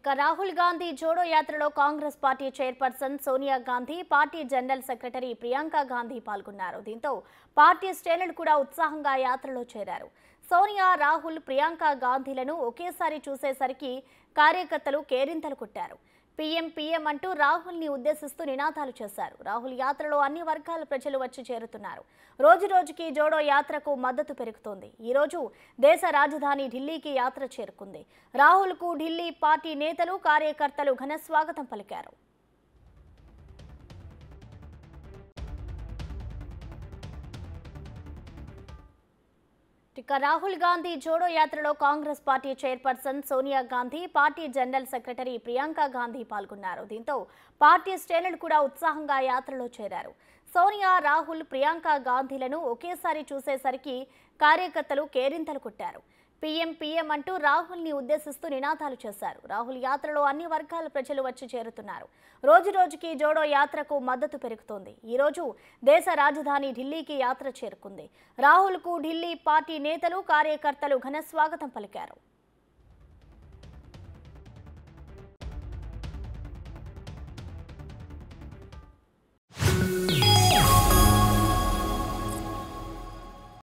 ఇక రాహుల్ గాంధీ జోడో యాత్రలో Congress party chairperson Sonia Gandhi party general secretary Priyanka Gandhi పాల్గొన్నారు దీంతో పార్టీ శ్రేణులు కూడా ఉత్సాహంగా యాత్రలో చేరారు సోనియా రాహుల్ ప్రియాంక గాంధీలను ఒకేసారి చూసేసరికి కార్యకర్తలు కేరింతలు కొట్టారు పీఎం పీఎం అంటూ రాహుల్ని ఉద్దేశిస్తూ నినాదాలు చేశారు రాహుల్ యాత్రలో అన్ని వర్గాల ప్రజలు వచ్చి చేరుతున్నారు రోజు రోజుకి జోడో యాత్రకు మద్దతు పెరుగుతోంది ఈ రోజు దేశ రాజధాని ఢిల్లీకి యాత్ర చేరుకుంది రాహుల్కు ఢిల్లీ పార్టీ నేతలు కార్యకర్తలు ఘన స్వాగతం పలికారు ఇక రాహుల్ గాంధీ జోడో యాత్రలో Congress party chairperson Sonia Gandhi party general secretary Priyanka Gandhi పాల్గొన్నారు దీంతో పార్టీ శ్రేణులు కూడా ఉత్సాహంగా యాత్రలో చేరారు సోనియా రాహుల్ ప్రియాంక గాంధీలను ఒకేసారి చూసేసరికి కార్యకర్తలు కేరింతలు కొట్టారు పీఎం పీఎం అంటూ రాహుల్ని ఉద్దేశిస్తూ నినాదాలు చేశారు రాహుల్ యాత్రలో అన్ని వర్గాల ప్రజలు వచ్చి చేరుతున్నారు రోజు రోజుకి జోడో యాత్రకు మద్దతు పెరుగుతోంది ఈ రోజు దేశ రాజధాని ఢిల్లీకి యాత్ర చేరుకుంది రాహుల్కు ఢిల్లీ పార్టీ నేతలు కార్యకర్తలు ఘన స్వాగతం పలికారు